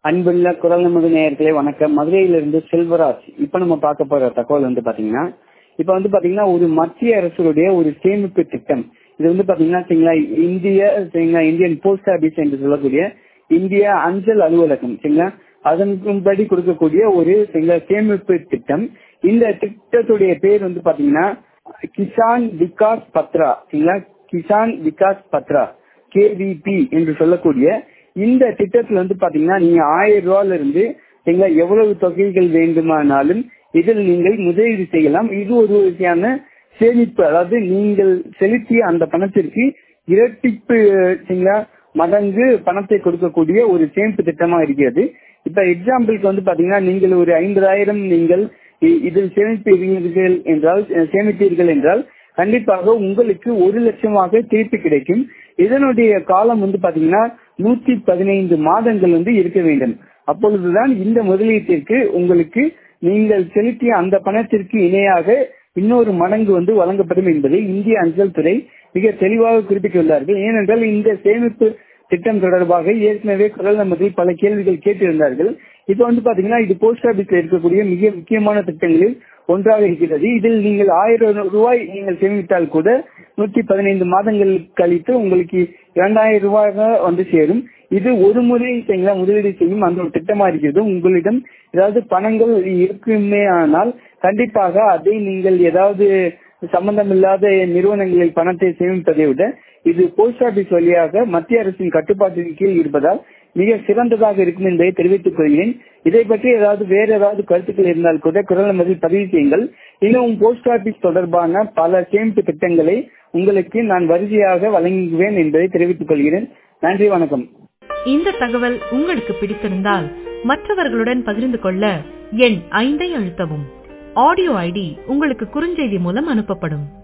அன்புள்ள குரல் நமது நேயர்களே வணக்கம் மதுரையிலிருந்து செல்வராஜ் இப்ப நம்ம பார்க்க போற தகவல் வந்து பாத்தீங்கன்னா இப்ப வந்து பாத்தீங்கன்னா ஒரு மத்திய அரசுடைய ஒரு சேமிப்பு திட்டம் இது வந்து பாத்தீங்கன்னா சரிங்களா இந்திய சரிங்களா இந்தியன் போஸ்ட் ஆபீஸ் என்று சொல்லக்கூடிய இந்திய அஞ்சல் அலுவலகம் சரிங்களா அதன்படி கொடுக்கக்கூடிய ஒரு சரிங்களா சேமிப்பு திட்டம் இந்த திட்டத்துடைய பேர் வந்து பாத்தீங்கன்னா கிசான் விகாஸ் பத்ரா சரிங்களா கிசான் விகாஸ் பத்ரா கேவிபி என்று சொல்லக்கூடிய இந்த திட்டத்துல வந்து பாத்தீங்கன்னா நீங்க ஆயிரம் ரூபாயில இருந்து சரிங்களா எவ்வளவு தொகைகள் வேண்டுமானாலும் இதில் நீங்கள் முதலீடு செய்யலாம் இது ஒரு வகையான சேமிப்பு அதாவது நீங்கள் செலுத்திய அந்த பணத்திற்கு இரட்டிப்பு சரிங்களா மடங்கு பணத்தை கொடுக்கக்கூடிய ஒரு சேமிப்பு திட்டமா இருக்கிறது இப்ப எக்ஸாம்பிளுக்கு வந்து பாத்தீங்கன்னா நீங்கள் ஒரு ஐம்பதாயிரம் நீங்கள் இதில் சேமிப்பீர்கள் என்றால் சேமிப்பீர்கள் என்றால் கண்டிப்பாக உங்களுக்கு ஒரு லட்சமாக திருப்பி கிடைக்கும் இதனுடைய காலம் வந்து பாத்தீங்கன்னா நூத்தி பதினைந்து மாதங்கள் வந்து இருக்க வேண்டும் அப்பொழுதுதான் இந்த முதலீட்டிற்கு உங்களுக்கு நீங்கள் செலுத்திய அந்த பணத்திற்கு இணையாக இன்னொரு மடங்கு வந்து வழங்கப்படும் என்பதை இந்திய அஞ்சல் துறை மிக தெளிவாக குறிப்பிட்டுள்ளார்கள் ஏனென்றால் இந்த சேமிப்பு திட்டம் தொடர்பாக ஏற்கனவே குரல் நமதில் பல கேள்விகள் கேட்டிருந்தார்கள் இப்ப வந்து பாத்தீங்கன்னா இது போஸ்ட் ஆபீஸ்ல இருக்கக்கூடிய மிக முக்கியமான திட்டங்களில் ஒன்றாக இருக்கிறது இதில் நீங்கள் ஆயிரம் ரூபாய் நீங்கள் சேமித்தால் கூட நூத்தி பதினைந்து மாதங்கள் கழித்து உங்களுக்கு இரண்டாயிரம் ரூபாயாக வந்து சேரும் இது ஒரு முறை சரிங்களா முதலீடு செய்யும் அந்த ஒரு திட்டமா இருக்கிறது உங்களிடம் ஏதாவது பணங்கள் இருக்குமே ஆனால் கண்டிப்பாக அதை நீங்கள் ஏதாவது சம்பந்தமில்லாத நிறுவனங்களில் பணத்தை சேமிப்பதை விட இது போஸ்ட் ஆபீஸ் வழியாக மத்திய அரசின் கட்டுப்பாட்டின் கீழ் இருப்பதால் மிக சிறந்ததாக இருக்கும் என்பதை தெரிவித்துக் கொள்கிறேன் இதை பற்றி ஏதாவது வேற ஏதாவது கருத்துக்கள் இருந்தால் கூட குரல் நமதில் பதிவு செய்யுங்கள் இன்னும் போஸ்ட் ஆபீஸ் தொடர்பான பல சேமிப்பு திட்டங்களை உங்களுக்கு நான் வரிசையாக வழங்குவேன் என்பதை தெரிவித்துக் கொள்கிறேன் நன்றி வணக்கம் இந்த தகவல் உங்களுக்கு பிடித்திருந்தால் மற்றவர்களுடன் பகிர்ந்து கொள்ள எண் ஐந்தை அழுத்தவும் ஆடியோ ஐடி உங்களுக்கு குறுஞ்செய்தி மூலம் அனுப்பப்படும்